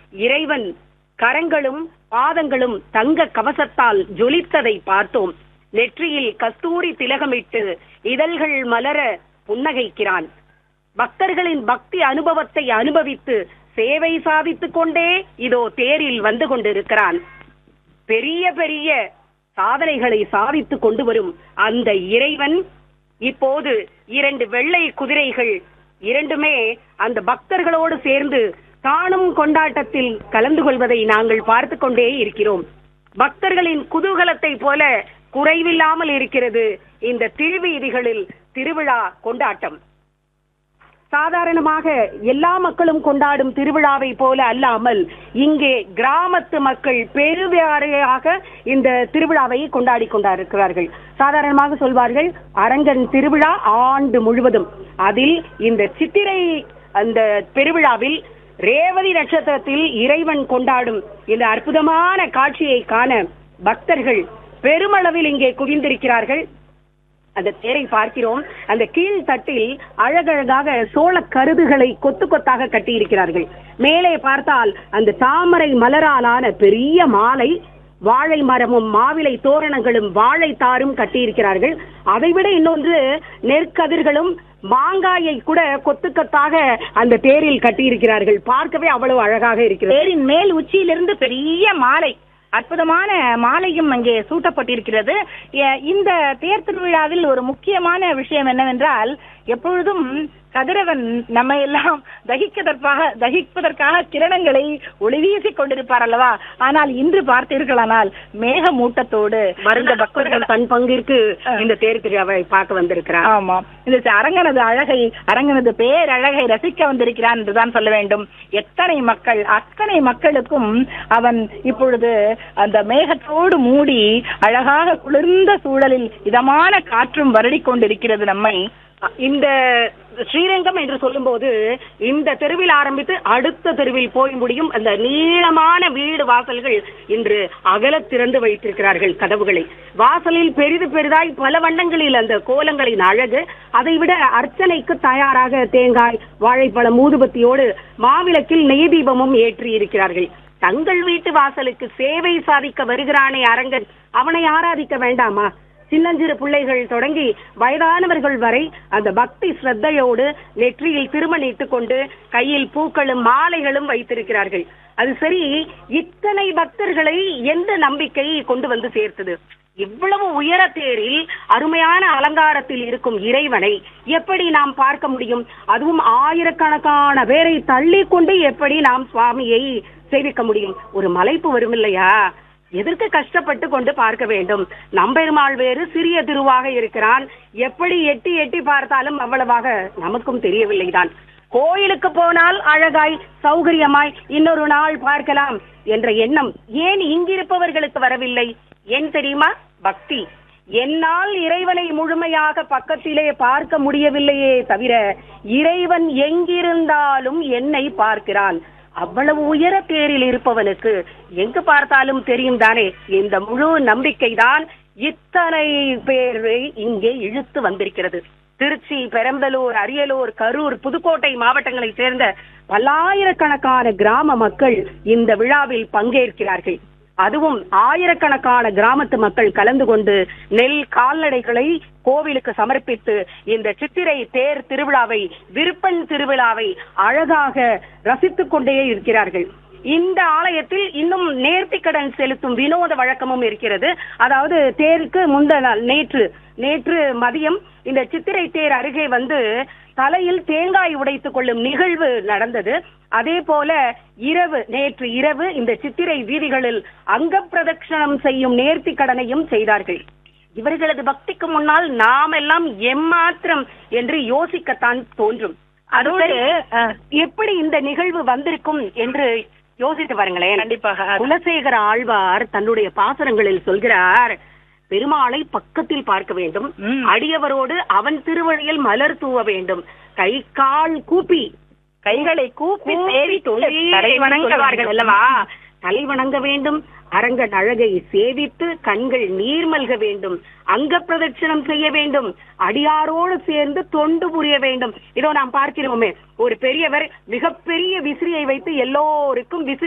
இறைவன் கரங்களும் பாதங்களும் தங்க கவசத்தால் ஜொலித்ததை பார்த்தோம் நெற்றியில் கஸ்தூரி திலகமிட்டு இதழ்கள் மலர புன்னகைக்கிறான் பக்தர்களின் பக்தி அனுபவத்தை அனுபவித்து சேவை சாதித்துக் கொண்டே இதோ தேரில் வந்து கொண்டிருக்கிறான் பெரிய பெரிய சாதனைகளை சாதித்து கொண்டு வரும் அந்த இறைவன் இப்போது இரண்டு வெள்ளை குதிரைகள் இரண்டுமே அந்த பக்தர்களோடு சேர்ந்து காணும் கொண்டாட்டத்தில் கலந்து கொள்வதை நாங்கள் பார்த்து கொண்டே இருக்கிறோம் பக்தர்களின் குதூகலத்தை போல குறைவில்லாமல் இருக்கிறது இந்த திருவீதிகளில் திருவிழா கொண்டாட்டம் சாதாரணமாக எல்லா மக்களும் கொண்டாடும் திருவிழாவை போல அல்லாமல் இங்கே கிராமத்து மக்கள் பெருவாரியாக இந்த திருவிழாவை கொண்டாடி கொண்டிருக்கிறார்கள் சாதாரணமாக சொல்வார்கள் அரங்கன் திருவிழா ஆண்டு முழுவதும் அதில் இந்த சித்திரை அந்த பெருவிழாவில் ரேவதி நட்சத்திரத்தில் இறைவன் கொண்டாடும் இந்த அற்புதமான காட்சியை காண பக்தர்கள் பெருமளவில் இங்கே குவிந்திருக்கிறார்கள் அந்த தேரை பார்க்கிறோம் அந்த கீழ் தட்டில் அழகழகாக சோள கருதுகளை கொத்து கொத்தாக கட்டியிருக்கிறார்கள் மேலே பார்த்தால் அந்த தாமரை மலராலான பெரிய மாலை வாழை மரமும் மாவிலை தோரணங்களும் வாழை தாரும் கட்டியிருக்கிறார்கள் அதைவிட இன்னொன்று நெற்கதிர்களும் மாங்காயை கூட கொத்து கொத்தாக அந்த தேரில் கட்டியிருக்கிறார்கள் பார்க்கவே அவ்வளவு அழகாக இருக்கிறது தேரின் மேல் உச்சியிலிருந்து பெரிய மாலை அற்புதமான மாலையும் அங்கே சூட்டப்பட்டிருக்கிறது எ- இந்த தேர் திருவிழாவில் ஒரு முக்கியமான விஷயம் என்னவென்றால் எப்பொழுதும் கதிரவன் நம்ம எல்லாம் தகிக்கதற்காக தகிப்பதற்காக கிரணங்களை ஒளிவீசிக் கொண்டிருப்பார் அல்லவா ஆனால் இன்று பார்த்தீர்களானால் மேகமூட்டத்தோடு வருந்த பக்தர்கள் தன் பங்கிற்கு இந்த தேர் திருவிழாவை பார்க்க வந்திருக்கிறார் ஆமா இந்த அரங்கனது அழகை அரங்கனது பேரழகை ரசிக்க வந்திருக்கிறான் என்றுதான் சொல்ல வேண்டும் எத்தனை மக்கள் அத்தனை மக்களுக்கும் அவன் இப்பொழுது அந்த மேகத்தோடு மூடி அழகாக குளிர்ந்த சூழலில் இதமான காற்றும் வருடிக் கொண்டிருக்கிறது நம்மை இந்த ஸ்ரீரங்கம் என்று சொல்லும்போது இந்த தெருவில் ஆரம்பித்து அடுத்த தெருவில் போய் முடியும் அந்த நீளமான வீடு வாசல்கள் இன்று அகல திறந்து வைத்திருக்கிறார்கள் கதவுகளை வாசலில் பெரிது பெரிதாய் பல வண்ணங்களில் அந்த கோலங்களின் அழகு அதைவிட அர்ச்சனைக்கு தயாராக தேங்காய் வாழைப்பழம் ஊதுபத்தியோடு மாவிளக்கில் நெய் தீபமும் ஏற்றி இருக்கிறார்கள் தங்கள் வீட்டு வாசலுக்கு சேவை சாதிக்க வருகிறானே அரங்கன் அவனை ஆராதிக்க வேண்டாமா சின்னஞ்சிறு பிள்ளைகள் தொடங்கி வயதானவர்கள் வரை அந்த பக்தி ஸ்ரத்தையோடு நெற்றியில் திருமணிட்டுக் கொண்டு கையில் பூக்களும் மாலைகளும் வைத்திருக்கிறார்கள் அது சரி இத்தனை பக்தர்களை எந்த நம்பிக்கை கொண்டு வந்து சேர்த்தது இவ்வளவு உயர தேரில் அருமையான அலங்காரத்தில் இருக்கும் இறைவனை எப்படி நாம் பார்க்க முடியும் அதுவும் ஆயிரக்கணக்கான பேரை தள்ளி கொண்டு எப்படி நாம் சுவாமியை சேவிக்க முடியும் ஒரு மலைப்பு வரும் இல்லையா எதற்கு கஷ்டப்பட்டு கொண்டு பார்க்க வேண்டும் நம்பெருமாள் வேறு சிறிய திருவாக இருக்கிறான் எப்படி எட்டி எட்டி பார்த்தாலும் அவ்வளவாக நமக்கும் தெரியவில்லைதான் கோயிலுக்கு போனால் அழகாய் சௌகரியமாய் இன்னொரு நாள் பார்க்கலாம் என்ற எண்ணம் ஏன் இங்கிருப்பவர்களுக்கு வரவில்லை ஏன் தெரியுமா பக்தி என்னால் இறைவனை முழுமையாக பக்கத்திலே பார்க்க முடியவில்லையே தவிர இறைவன் எங்கிருந்தாலும் என்னை பார்க்கிறான் அவ்வளவு உயர தேரில் இருப்பவனுக்கு எங்கு பார்த்தாலும் தெரியும் தானே இந்த முழு நம்பிக்கை தான் இத்தனை பேரை இங்கே இழுத்து வந்திருக்கிறது திருச்சி பெரம்பலூர் அரியலூர் கரூர் புதுக்கோட்டை மாவட்டங்களைச் சேர்ந்த பல்லாயிரக்கணக்கான கிராம மக்கள் இந்த விழாவில் பங்கேற்கிறார்கள் அதுவும் ஆயிரக்கணக்கான கிராமத்து மக்கள் கலந்து கொண்டு நெல் கால்நடைகளை கோவிலுக்கு சமர்ப்பித்து இந்த சித்திரை தேர் திருவிழாவை விருப்பன் திருவிழாவை அழகாக ரசித்துக் கொண்டே இருக்கிறார்கள் இந்த ஆலயத்தில் இன்னும் நேர்த்திக்கடன் செலுத்தும் வினோத வழக்கமும் இருக்கிறது அதாவது தேருக்கு முந்த நாள் நேற்று நேற்று மதியம் இந்த சித்திரை தேர் அருகே வந்து தலையில் தேங்காய் உடைத்துக் கொள்ளும் நிகழ்வு நடந்தது அதே போல இரவு நேற்று இரவு இந்த சித்திரை வீதிகளில் அங்க பிரதட்சணம் செய்யும் நேர்த்தி கடனையும் செய்தார்கள் இவர்களது பக்திக்கு முன்னால் நாம் எல்லாம் எம்மாத்திரம் என்று யோசிக்கத்தான் தோன்றும் அதோடு அஹ், எப்படி இந்த நிகழ்வு வந்திருக்கும் என்று யோசித்து பாருங்களேன் கண்டிப்பாக குலசேகர ஆழ்வார் தன்னுடைய பாசனங்களில் சொல்கிறார் பெருமாளை பக்கத்தில் பார்க்க வேண்டும் ம். அடியவரோடு அவன் திருவழியில் மலர் தூவ வேண்டும் கை கால் கூப்பி கைகளை கூப்பி கூப்பி தேடி தொழி தலை வணங்க சொல்வார்கள் அல்லவா தலை வணங்க வேண்டும் அரங்கன் அழகை சேவித்து கண்கள் நீர்மல்க வேண்டும் அங்க பிரதட்சணம் செய்ய வேண்டும் அடியாரோடு சேர்ந்து தொண்டு புரிய வேண்டும் இதோ நாம் பார்க்கிறோமே ஒரு பெரியவர் மிகப்பெரிய விசிறியை வைத்து எல்லோருக்கும் விசிறி